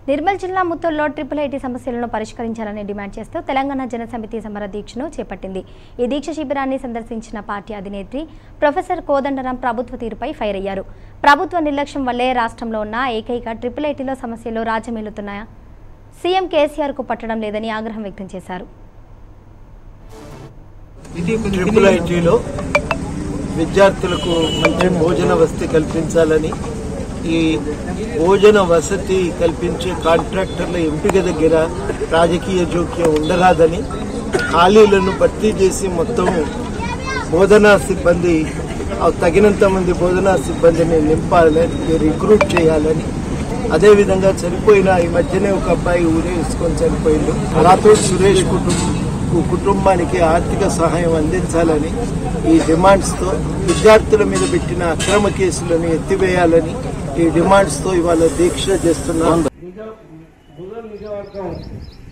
నిర్మల్ జిల్లా ముత్తూరులో triple IT సమస్యలను పరిష్కరించాలని డిమాండ్ చేస్తూ తెలంగాణ జనసమితి సమర దీక్షను చేపట్టింది ఈ దీక్ష శిబిరాన్ని సందర్శించిన పార్టీ అధినేత్రి ప్రొఫెసర్ కోదండరాం ప్రభుత్వ తీరుపై ఫైర్ అయ్యారు ప్రభుత్వ నిర్లక్ష్యం వల్లే రాష్ట్రంలో ఉన్న ఏకైక ట్రిపుల్ ఐటీలో సమస్యలు రాజ్యమేలుతున్నాయా సీఎం కేసీఆర్కు పట్టడం లేదని ఆగ్రహం వ్యక్తం చేశారు ట్రిపుల్ ఐటీలో విద్యార్థులకు మంచి భోజన వసతి కల్పించాలని ఈ భోజన వసతి కల్పించే కాంట్రాక్టర్ల ఎంపిక దగ్గర రాజకీయ జోక్యం ఉండరాదని ఖాళీలను భర్తీ చేసి మొత్తం బోధనా సిబ్బంది ఆ తగినంత మంది బోధనా సిబ్బందిని నింపాలని రిక్రూట్ చేయాలని అదేవిధంగా చనిపోయిన ఈ మధ్యనే ఒక అబ్బాయి ఊరేసుకొని చనిపోయిండు రాథోడ్ సురేష్ కుటుంబం కుటుంబానికి ఆర్థిక సహాయం అందించాలని ఈ డిమాండ్స్తో విద్యార్థుల మీద పెట్టిన అక్రమ కేసులను ఎత్తివేయాలని ఈ డిమాండ్స్తో ఇవాళ దీక్ష చేస్తున్నాం నిజ బుధ నిజవర్గం